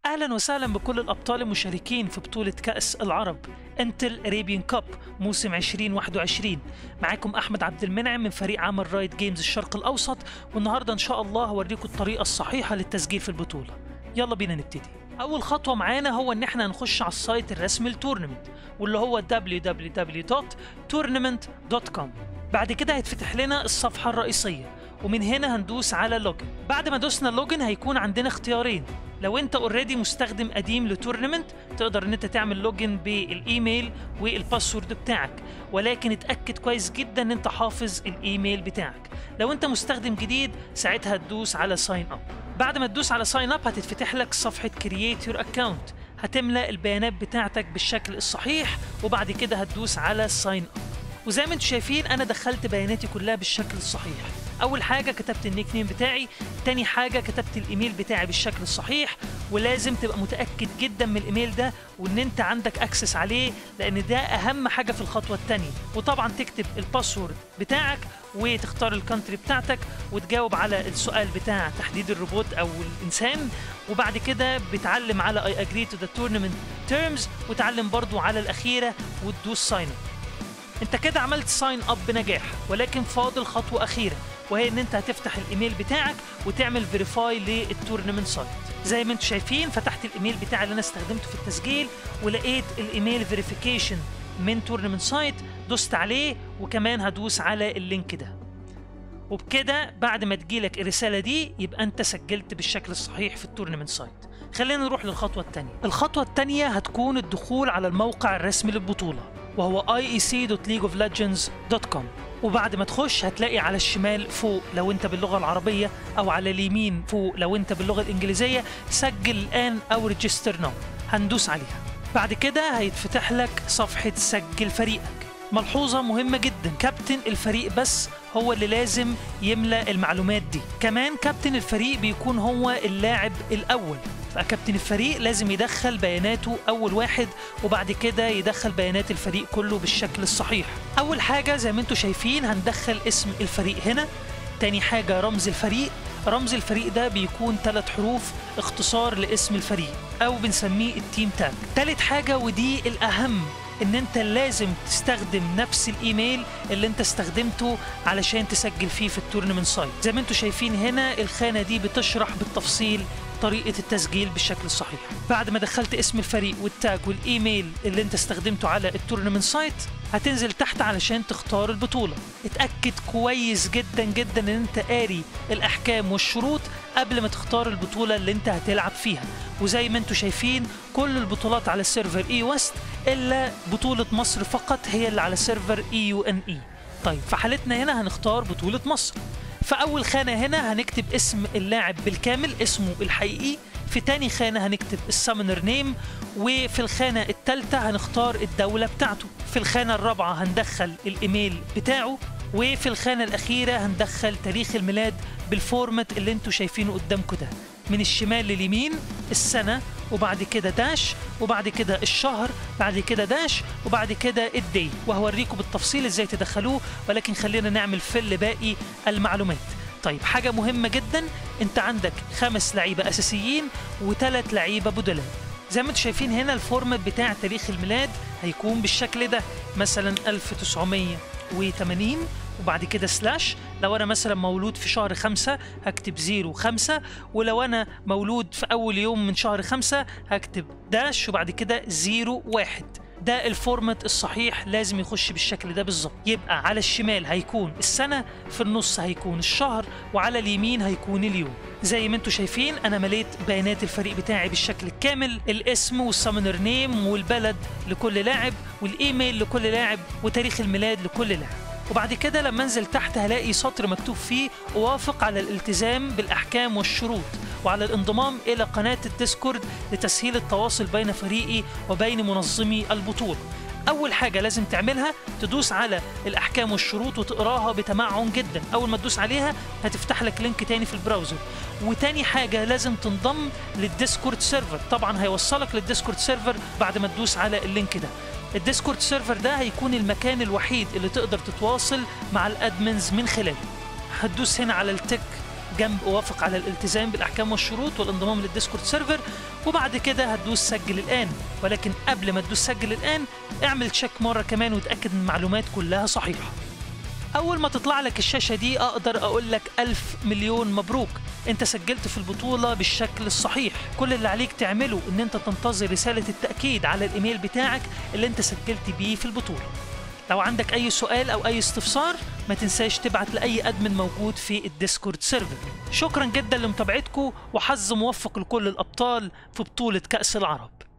اهلا وسهلا بكل الابطال المشاركين في بطولة كأس العرب انتل اريبيان كاب موسم 2021 معاكم احمد عبد المنعم من فريق عمل رايت جيمز الشرق الاوسط والنهارده ان شاء الله هوريكم الطريقة الصحيحة للتسجيل في البطولة يلا بينا نبتدي اول خطوة معانا هو ان احنا هنخش على السايت الرسمي للتورنمنت واللي هو www.tournament.com بعد كده هيتفتح لنا الصفحة الرئيسية ومن هنا هندوس على لوجن بعد ما دوسنا لوجن هيكون عندنا اختيارين لو انت اوريدي مستخدم قديم لتورنمنت تقدر ان انت تعمل لوجن بالايميل والباسورد بتاعك ولكن اتاكد كويس جدا ان انت حافظ الايميل بتاعك لو انت مستخدم جديد ساعتها تدوس على ساين اب بعد ما تدوس على ساين اب هتتفتح لك صفحه كرييت يور اكونت هتملى البيانات بتاعتك بالشكل الصحيح وبعد كده هتدوس على ساين اب وزي ما انتم شايفين انا دخلت بياناتي كلها بالشكل الصحيح اول حاجه كتبت النيك نيم بتاعي تاني حاجه كتبت الايميل بتاعي بالشكل الصحيح ولازم تبقى متاكد جدا من الايميل ده وان انت عندك اكسس عليه لان ده اهم حاجه في الخطوه الثانيه وطبعا تكتب الباسورد بتاعك وتختار الكونتري بتاعتك وتجاوب على السؤال بتاع تحديد الروبوت او الانسان وبعد كده بتعلم على اي اجري تو ذا تورنمنت تيرمز وتعلم برضو على الاخيره وتدوس ساين اب انت كده عملت ساين اب بنجاح ولكن فاضل خطوه اخيره وهي ان انت هتفتح الايميل بتاعك وتعمل فيريفاي للتورنمنت سايت زي ما انتم شايفين فتحت الايميل بتاعي اللي انا استخدمته في التسجيل ولقيت الايميل فيريفيكيشن من تورنمنت سايت دوست عليه وكمان هدوس على اللينك ده وبكده بعد ما تجيلك الرساله دي يبقى انت سجلت بالشكل الصحيح في التورنمنت سايت خلينا نروح للخطوه الثانيه الخطوه الثانيه هتكون الدخول على الموقع الرسمي للبطوله وهو iec.leagueoflegends.com وبعد ما تخش هتلاقي على الشمال فوق لو انت باللغه العربيه او على اليمين فوق لو انت باللغه الانجليزيه سجل الان او ريجستر ناو هندوس عليها بعد كده هيتفتح لك صفحه سجل فريقك ملحوظه مهمه جدا كابتن الفريق بس هو اللي لازم يملى المعلومات دي كمان كابتن الفريق بيكون هو اللاعب الاول فكابتن الفريق لازم يدخل بياناته اول واحد وبعد كده يدخل بيانات الفريق كله بالشكل الصحيح اول حاجه زي ما انتم شايفين هندخل اسم الفريق هنا تاني حاجه رمز الفريق رمز الفريق ده بيكون ثلاث حروف اختصار لاسم الفريق او بنسميه التيم تاج تالت حاجه ودي الاهم ان انت لازم تستخدم نفس الايميل اللي انت استخدمته علشان تسجل فيه في التورنمنت سايت زي ما انتم شايفين هنا الخانه دي بتشرح بالتفصيل طريقة التسجيل بالشكل الصحيح بعد ما دخلت اسم الفريق والتاج والايميل اللي انت استخدمته على التورنمنت سايت هتنزل تحت علشان تختار البطولة اتأكد كويس جدا جدا ان انت قاري الاحكام والشروط قبل ما تختار البطولة اللي انت هتلعب فيها وزي ما انتم شايفين كل البطولات على السيرفر اي ويست الا بطولة مصر فقط هي اللي على سيرفر اي يو ان اي طيب في حالتنا هنا هنختار بطولة مصر فأول خانة هنا هنكتب اسم اللاعب بالكامل اسمه الحقيقي في تاني خانة هنكتب السامنر نيم وفي الخانة التالتة هنختار الدولة بتاعته في الخانة الرابعة هندخل الإيميل بتاعه وفي الخانة الأخيرة هندخل تاريخ الميلاد بالفورمات اللي انتوا شايفينه قدامكم ده من الشمال لليمين السنة وبعد كده داش وبعد كده الشهر بعد كده داش وبعد كده الدي وهوريكم بالتفصيل ازاي تدخلوه ولكن خلينا نعمل فل باقي المعلومات طيب حاجة مهمة جدا انت عندك خمس لعيبة اساسيين وثلاث لعيبة بدلاء زي ما انتم شايفين هنا الفورمات بتاع تاريخ الميلاد هيكون بالشكل ده مثلا 1980 وبعد كده سلاش لو انا مثلا مولود في شهر خمسة هكتب زيرو خمسة ولو انا مولود في اول يوم من شهر خمسة هكتب داش وبعد كده زيرو واحد ده الفورمات الصحيح لازم يخش بالشكل ده بالظبط يبقى على الشمال هيكون السنة في النص هيكون الشهر وعلى اليمين هيكون اليوم زي ما انتم شايفين انا مليت بيانات الفريق بتاعي بالشكل الكامل الاسم والسامنر نيم والبلد لكل لاعب والايميل لكل لاعب وتاريخ الميلاد لكل لاعب وبعد كده لما انزل تحت هلاقي سطر مكتوب فيه اوافق على الالتزام بالاحكام والشروط وعلى الانضمام الى قناه الديسكورد لتسهيل التواصل بين فريقي وبين منظمي البطوله اول حاجه لازم تعملها تدوس على الاحكام والشروط وتقراها بتمعن جدا اول ما تدوس عليها هتفتح لك لينك تاني في البراوزر وتاني حاجه لازم تنضم للديسكورد سيرفر طبعا هيوصلك للديسكورد سيرفر بعد ما تدوس على اللينك ده الديسكورد سيرفر ده هيكون المكان الوحيد اللي تقدر تتواصل مع الادمنز من خلاله هتدوس هنا على التك جنب وافق على الالتزام بالاحكام والشروط والانضمام للديسكورد سيرفر وبعد كده هتدوس سجل الان ولكن قبل ما تدوس سجل الان اعمل تشيك مره كمان وتاكد ان المعلومات كلها صحيحه اول ما تطلع لك الشاشه دي اقدر اقول لك الف مليون مبروك انت سجلت في البطوله بالشكل الصحيح كل اللي عليك تعمله ان انت تنتظر رساله التاكيد على الايميل بتاعك اللي انت سجلت بيه في البطوله لو عندك اي سؤال او اي استفسار ما تنساش تبعت لاي ادمن موجود في الديسكورد سيرفر شكرا جدا لمتابعتكم وحظ موفق لكل الابطال في بطوله كاس العرب